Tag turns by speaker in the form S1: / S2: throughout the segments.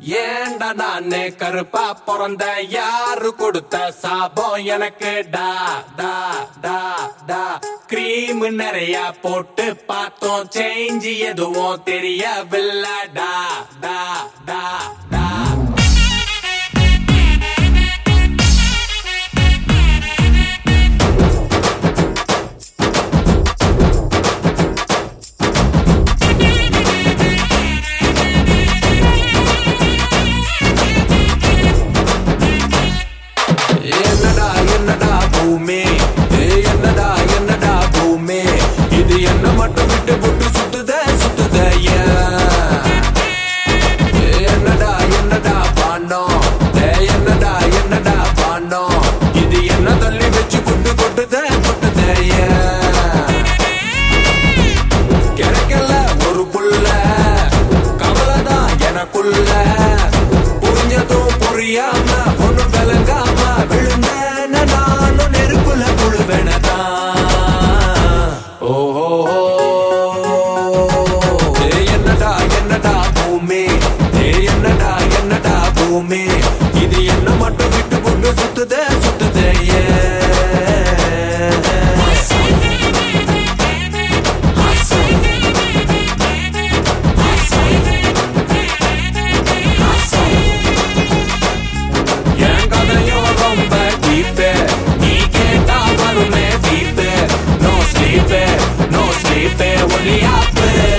S1: ஏண்டா நானே கருப்பா பிறந்த யாரு கொடுத்த சாபம் எனக்கு டா டா டா டா கிரீம் நிறைய போட்டு பார்த்தோம் சேஞ்ச் எதுவும் தெரியவில்லை டா டா டா டா என்னடா என்னடா பூமி ஏய் என்னடா என்னடா பூமி இது என்ன மட்டும் விட்டு விட்டு சுத்துதே சுத்துதே ஏன்? ஏய் என்னடா என்னடா பாண்டோம் ஏய் என்னடா என்னடா பாண்டோம் இது என்ன தள்ளி வச்சு கொட்டு கொட்டுதே கொட்டுதே ஏன்? கிடைக்கல ஒரு புள்ள கவலைதான் எனக்குள்ள புரிஞ்சதும் புரியாம ஒண்ணும் விளங்காம விழுந்தேன நானும் நெருப்புல புழுவேனதான் ஓஹோ ஏய் என்னடா என்னடா பூமி ஏய் என்னடா என்னடா பூமி இது என்ன மட்டும் விட்டு கொண்டு சுத்துதே சுத்துதே ஏன் என் கதையும் ரொம்ப deep. நீ கேட்டா வருமே deep. No sleep, no sleep, only up.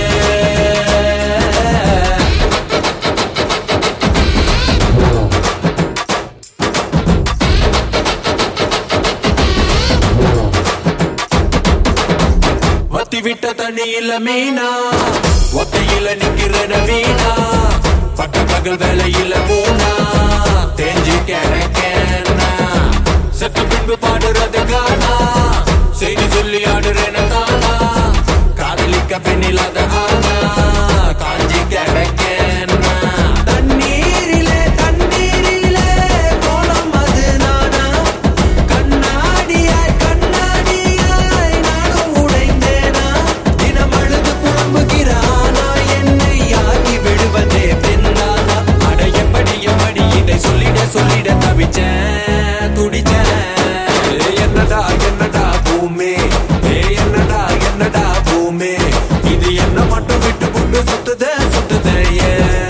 S1: வத்தி விட்ட தண்ணியில மீனா ஒத்தையில நிக்கிற நவீனா பட்ட பகல் வேலையில போனா தேஞ்சு கிடக்கேனா செத்த பின்பு பாடுறது காணா செய்தி சொல்லி ஆடுறேன தானா காதலிக்க பெண்ணில்லாத ஆனா காஞ்சி கிடக்கேனா தண்ணீரிலே தண்ணீரிலே கோலம் அது நானா கண்ணாடியாய் கண்ணாடியாய் நானும் உடைந்தேனா தினம் அழுது புலம்புகிறானா என்னை ஆக்கி விடுவதே பெண்ணானா அட எப்படி எப்படி இதை சொல்லிட சொல்லிட தவிச்சேன் துடிச்சேன் ஏய், என்னடா என்னடா பூமி ஏய் என்னடா என்னடா பூமி இது என்ன மட்டும் விட்டு கொண்டு சுத்துதே சுத்துதே ஏன்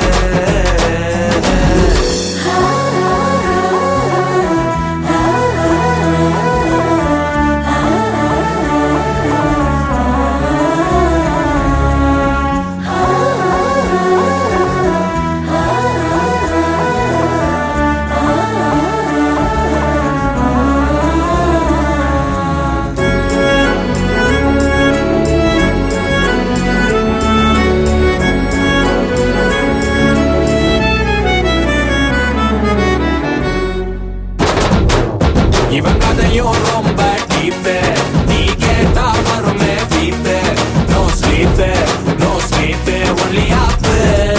S1: இவன் கதையும் ரொம்ப டீப்பு நீ கேட்டா வருமே weep no sleep no sleep only ஆப்பு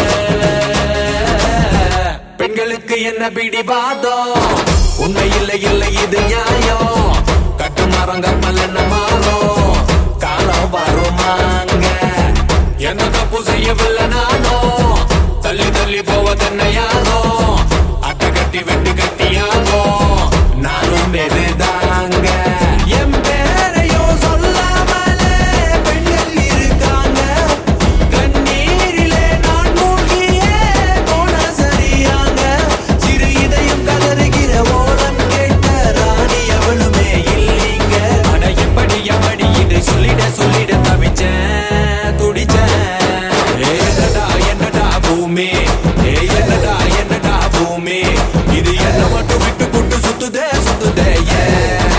S1: பெண்களுக்கு என்ன பிடிவாதம் உண்மை இல்லை இல்லை இது நியாயம் கட்டு மரம் கப்பல் என்ன மாறும் காலம் வருமாங்க என்ன தப்பு செய்யவில்லை நானும் தள்ளி தள்ளி போவதென்ன யாரோ அட்டை கட்டி வெட்டி கட்டியாகோ நானும் எதுதாங்க என் பேரையோ சொல்லாமலே பெண்கள் இருக்காங்க கண்ணீரிலே நான் மூழ்கியே போன சரியாங்க சிறு இதயம் கதறுகிற ஓரம் கேட்ட ராணி எவளுமே இல்லைங்க அட எப்படி எப்படி இதை சொல்லிட சொல்லிட தவிச்சேன் துடிச்சேன் ஏய், என்னடா என்னடா பூமி ஏய், என்னடா என்னடா பூமி இது என்ன மட்டும் விட்டு புட்டு சுத்துதே சுத்துதே ஏன்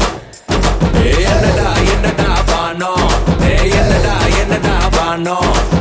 S1: ஏய், என்னடா என்னடா பானோ ஏய், என்னடா என்னடா பானோ